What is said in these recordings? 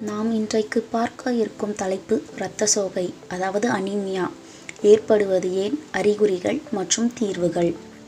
நாம் இன்றைக்கு பார்க்க இருக்கும் தலைப்பு இரத்த சோகை அதாவது அனீமியா ஏற்படுவது ஏன் அறிகுறிகள் மற்றும் தீர்வுகள்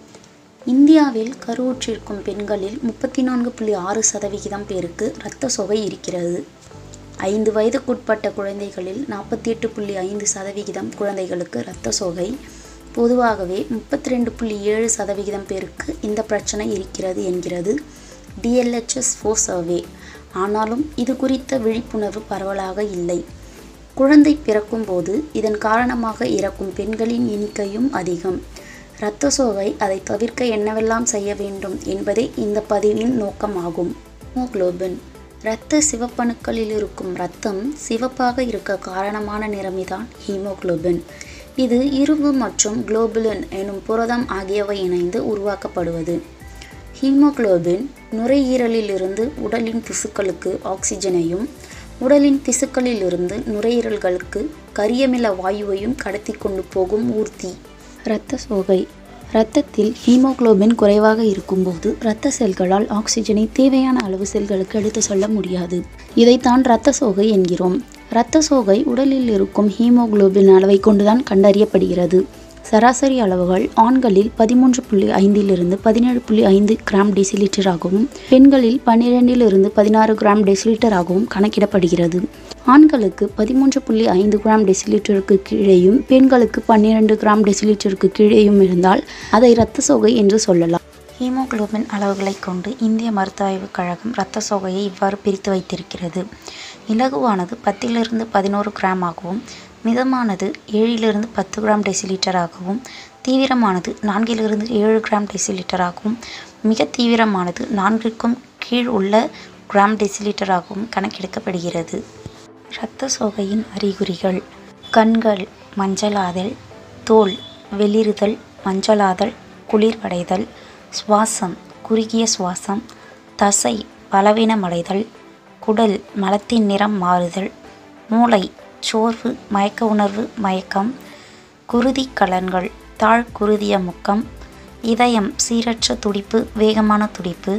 இந்தியாவில் கருவுற்றிருக்கும் பெண்களில் முப்பத்தி நான்கு புள்ளி ஆறு சதவிகிதம் பேருக்கு இரத்த சோகை இருக்கிறது ஐந்து வயதுக்குட்பட்ட குழந்தைகளில் நாற்பத்தி எட்டு புள்ளி ஐந்து சதவிகிதம் குழந்தைகளுக்கு இரத்த சோகை பொதுவாகவே முப்பத்தி ரெண்டு புள்ளி ஏழு சதவிகிதம் பேருக்கு இந்த பிரச்சனை இருக்கிறது என்கிறது டிஎல்ஹெச்எஸ் ஃபோர் சர்வே ஆனாலும் இது குறித்த விழிப்புணர்வு பரவலாக இல்லை குழந்தை பிறக்கும்போது இதன் காரணமாக இறக்கும் பெண்களின் எண்ணிக்கையும் அதிகம் இரத்த சோகை அதை தவிர்க்க என்னவெல்லாம் செய்ய வேண்டும் என்பதே இந்த பதிவின் நோக்கமாகும் ஹீமோகுளோபின் இரத்த சிவப்பணுக்களில் இருக்கும் இரத்தம் சிவப்பாக இருக்க காரணமான நிறமிதான் ஹீமோகுளோபின் இது இரும்பு மற்றும் குளோபுலின் எனும் புரதம் ஆகியவை இணைந்து உருவாக்கப்படுவது ஹீமோகுளோபின் நுரையீரலிலிருந்து உடலின் திசுக்களுக்கு ஆக்சிஜனையும் உடலின் திசுக்களிலிருந்து நுரையீரல்களுக்கு கரியமில வாயுவையும் கடத்தி கொண்டு போகும் ஊர்தி இரத்த சோகை இரத்தத்தில் ஹீமோகுளோபின் குறைவாக இருக்கும்போது இரத்த செல்களால் ஆக்சிஜனை தேவையான அளவு செல்களுக்கு எடுத்து செல்ல முடியாது இதைத்தான் இரத்த சோகை என்கிறோம் இரத்த சோகை உடலில் இருக்கும் ஹீமோகுளோபின் அளவை கொண்டுதான் கண்டறியப்படுகிறது சராசரி அளவுகள் ஆண்களில் பதிமூன்று புள்ளி ஐந்திலிருந்து பதினேழு புள்ளி ஐந்து கிராம் டெசிலிட்டராகவும் பெண்களில் பன்னிரெண்டிலிருந்து பதினாறு கிராம் டெசிலிட்டராகவும் கணக்கிடப்படுகிறது ஆண்களுக்கு பதிமூன்று புள்ளி ஐந்து கிராம் டெசிலிட்டருக்கு கீழேயும் பெண்களுக்கு பன்னிரண்டு கிராம் டெசிலிட்டருக்கு கீழேயும் இருந்தால் அதை இரத்த சோகை என்று சொல்லலாம் ஹீமோகுளோபின் அளவுகளை கொண்டு இந்திய மருத்துவ ஆய்வுக் கழகம் இரத்த சோகையை இவ்வாறு பிரித்து வைத்திருக்கிறது இலகுவானது பத்திலிருந்து பதினோரு கிராம் ஆகவும் மிதமானது ஏழிலிருந்து பத்து கிராம் டெசிலிட்டராகவும் தீவிரமானது நான்கிலிருந்து ஏழு கிராம் டெசிலிட்டராகவும் மிக தீவிரமானது நான்கிற்கும் கீழ் உள்ள கிராம் டெசிலிட்டராகவும் கணக்கெடுக்கப்படுகிறது இரத்த சோகையின் அறிகுறிகள் கண்கள் மஞ்சளாதல் தோல் வெளிறுதல் மஞ்சளாதல் குளிர்வடைதல் சுவாசம் குறுகிய சுவாசம் தசை பலவீனமடைதல் குடல் மலத்தின் நிறம் மாறுதல் மூளை சோர்வு மயக்க உணர்வு மயக்கம் குருதி கலன்கள் தாழ் குருதிய முக்கம் இதயம் சீரற்ற துடிப்பு வேகமான துடிப்பு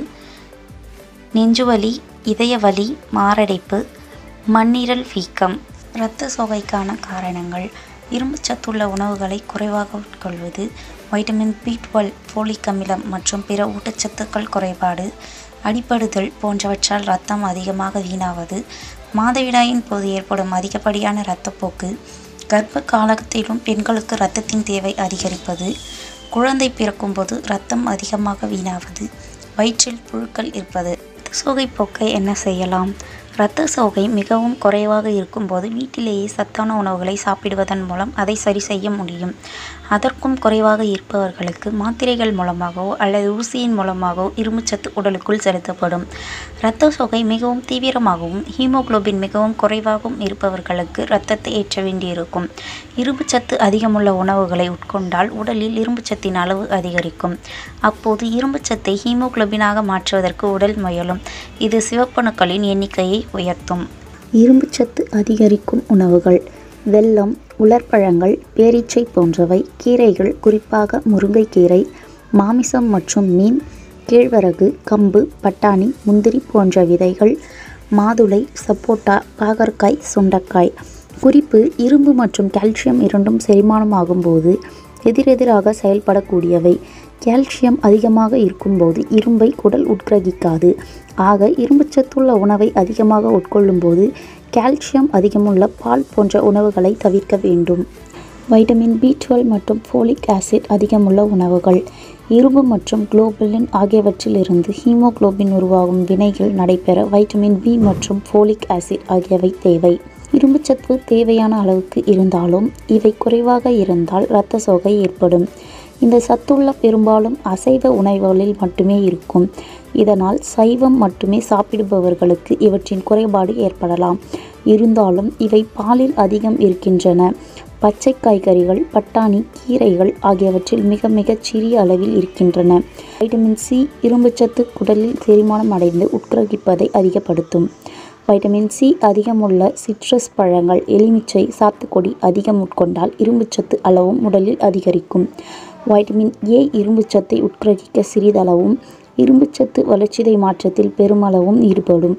நெஞ்சுவலி இதயவலி மாரடைப்பு மண்ணீரல் வீக்கம் இரத்த சோகைக்கான காரணங்கள் இரும்புச்சத்துள்ள உணவுகளை குறைவாக உட்கொள்வது வைட்டமின் பி டுவெல் ஃபோலிக் அமிலம் மற்றும் பிற ஊட்டச்சத்துக்கள் குறைபாடு அடிப்படுதல் போன்றவற்றால் இரத்தம் அதிகமாக வீணாவது மாதவிடாயின் போது ஏற்படும் அதிகப்படியான இரத்தப்போக்கு கர்ப்ப காலத்திலும் பெண்களுக்கு இரத்தத்தின் தேவை அதிகரிப்பது குழந்தை பிறக்கும்போது இரத்தம் அதிகமாக வீணாவது வயிற்றில் புழுக்கள் இருப்பது சோகை போக்க என்ன செய்யலாம் இரத்த சோகை மிகவும் குறைவாக இருக்கும்போது வீட்டிலேயே சத்தான உணவுகளை சாப்பிடுவதன் மூலம் அதை சரி செய்ய முடியும் அதற்கும் குறைவாக இருப்பவர்களுக்கு மாத்திரைகள் மூலமாகவோ அல்லது ஊசியின் மூலமாகவோ இரும்புச்சத்து உடலுக்குள் செலுத்தப்படும் இரத்த சோகை மிகவும் தீவிரமாகவும் ஹீமோகுளோபின் மிகவும் குறைவாகவும் இருப்பவர்களுக்கு இரத்தத்தை ஏற்ற வேண்டியிருக்கும் இரும்புச்சத்து அதிகமுள்ள உணவுகளை உட்கொண்டால் உடலில் இரும்புச்சத்தின் அளவு அதிகரிக்கும் அப்போது இரும்புச்சத்தை ஹீமோகுளோபினாக மாற்றுவதற்கு உடல் முயலும் இது சிவப்பணுக்களின் எண்ணிக்கையை உயர்த்தும் இரும்புச்சத்து அதிகரிக்கும் உணவுகள் வெல்லம் உலர்பழங்கள் பேரீச்சை போன்றவை கீரைகள் குறிப்பாக முருங்கைக்கீரை மாமிசம் மற்றும் மீன் கேழ்வரகு கம்பு பட்டாணி முந்திரி போன்ற விதைகள் மாதுளை சப்போட்டா பாகற்காய் சுண்டைக்காய் குறிப்பு இரும்பு மற்றும் கால்சியம் இரண்டும் செரிமானமாகும்போது எதிரெதிராக செயல்படக்கூடியவை கால்சியம் அதிகமாக இருக்கும்போது இரும்பை குடல் உட்கிரகிக்காது ஆக இரும்புச்சத்துள்ள உணவை அதிகமாக உட்கொள்ளும்போது கால்சியம் அதிகமுள்ள பால் போன்ற உணவுகளை தவிர்க்க வேண்டும் வைட்டமின் பி டுவெல் மற்றும் ஃபோலிக் ஆசிட் அதிகமுள்ள உணவுகள் இரும்பு மற்றும் குளோபுலின் ஆகியவற்றிலிருந்து ஹீமோகுளோபின் உருவாகும் வினைகள் நடைபெற வைட்டமின் பி மற்றும் ஃபோலிக் ஆசிட் ஆகியவை தேவை இரும்புச்சத்து தேவையான அளவுக்கு இருந்தாலும் இவை குறைவாக இருந்தால் இரத்த சோகை ஏற்படும் இந்த சத்துள்ள பெரும்பாலும் அசைவ உணவுகளில் மட்டுமே இருக்கும் இதனால் சைவம் மட்டுமே சாப்பிடுபவர்களுக்கு இவற்றின் குறைபாடு ஏற்படலாம் இருந்தாலும் இவை பாலில் அதிகம் இருக்கின்றன பச்சை காய்கறிகள் பட்டாணி கீரைகள் ஆகியவற்றில் மிக மிகச் சிறிய அளவில் இருக்கின்றன வைட்டமின் சி இரும்புச்சத்து குடலில் செரிமானம் அடைந்து உட்கிரகிப்பதை அதிகப்படுத்தும் வைட்டமின் சி அதிகமுள்ள சிட்ரஸ் பழங்கள் எலுமிச்சை சாத்துக்கொடி அதிகம் உட்கொண்டால் இரும்புச்சத்து அளவும் உடலில் அதிகரிக்கும் வைட்டமின் ஏ இரும்புச்சத்தை உட்கிரகிக்க சிறிதளவும் இரும்புச்சத்து வளர்ச்சிதை மாற்றத்தில் பெருமளவும் ஈடுபடும்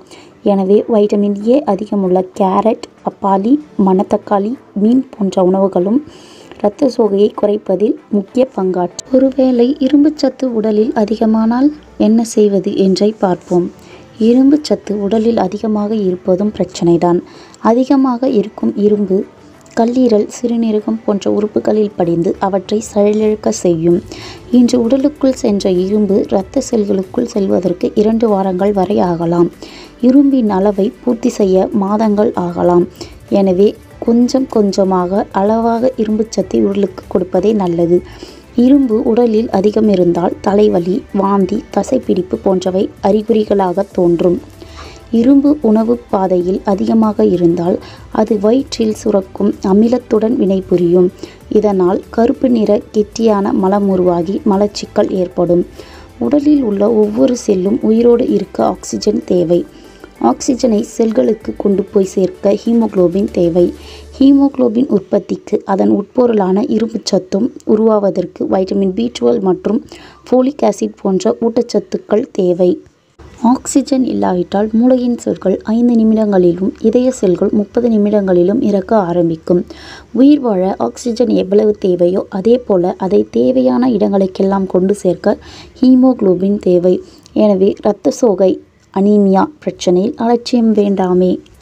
எனவே வைட்டமின் ஏ அதிகமுள்ள கேரட் பப்பாளி மணத்தக்காளி மீன் போன்ற உணவுகளும் இரத்த சோகையை குறைப்பதில் முக்கிய பங்காற்றும் ஒருவேளை இரும்புச்சத்து உடலில் அதிகமானால் என்ன செய்வது என்றை பார்ப்போம் இரும்புச்சத்து உடலில் அதிகமாக இருப்பதும் பிரச்சனைதான் அதிகமாக இருக்கும் இரும்பு கல்லீரல் சிறுநீரகம் போன்ற உறுப்புகளில் படிந்து அவற்றை செயலிழக்க செய்யும் இன்று உடலுக்குள் சென்ற இரும்பு இரத்த செல்களுக்குள் செல்வதற்கு இரண்டு வாரங்கள் வரை ஆகலாம் இரும்பின் அளவை பூர்த்தி செய்ய மாதங்கள் ஆகலாம் எனவே கொஞ்சம் கொஞ்சமாக அளவாக இரும்புச்சத்தை உடலுக்கு கொடுப்பதே நல்லது இரும்பு உடலில் அதிகம் இருந்தால் தலைவலி வாந்தி தசைப்பிடிப்பு போன்றவை அறிகுறிகளாக தோன்றும் இரும்பு உணவு பாதையில் அதிகமாக இருந்தால் அது வயிற்றில் சுரக்கும் அமிலத்துடன் வினைபுரியும் இதனால் கருப்பு நிற கெட்டியான மலம் உருவாகி மலச்சிக்கல் ஏற்படும் உடலில் உள்ள ஒவ்வொரு செல்லும் உயிரோடு இருக்க ஆக்சிஜன் தேவை ஆக்சிஜனை செல்களுக்கு கொண்டு போய் சேர்க்க ஹீமோகுளோபின் தேவை ஹீமோகுளோபின் உற்பத்திக்கு அதன் உட்பொருளான இரும்புச்சத்தும் உருவாவதற்கு வைட்டமின் பி டுவெல் மற்றும் ஃபோலிக் ஆசிட் போன்ற ஊட்டச்சத்துக்கள் தேவை ஆக்சிஜன் இல்லாவிட்டால் மூளையின் செல்கள் ஐந்து நிமிடங்களிலும் இதய செல்கள் முப்பது நிமிடங்களிலும் இறக்க ஆரம்பிக்கும் உயிர் வாழ ஆக்சிஜன் எவ்வளவு தேவையோ அதே போல அதை தேவையான இடங்களுக்கெல்லாம் கொண்டு சேர்க்க ஹீமோகுளோபின் தேவை எனவே இரத்த சோகை அனீமியா பிரச்சனையில் அலட்சியம் வேண்டாமே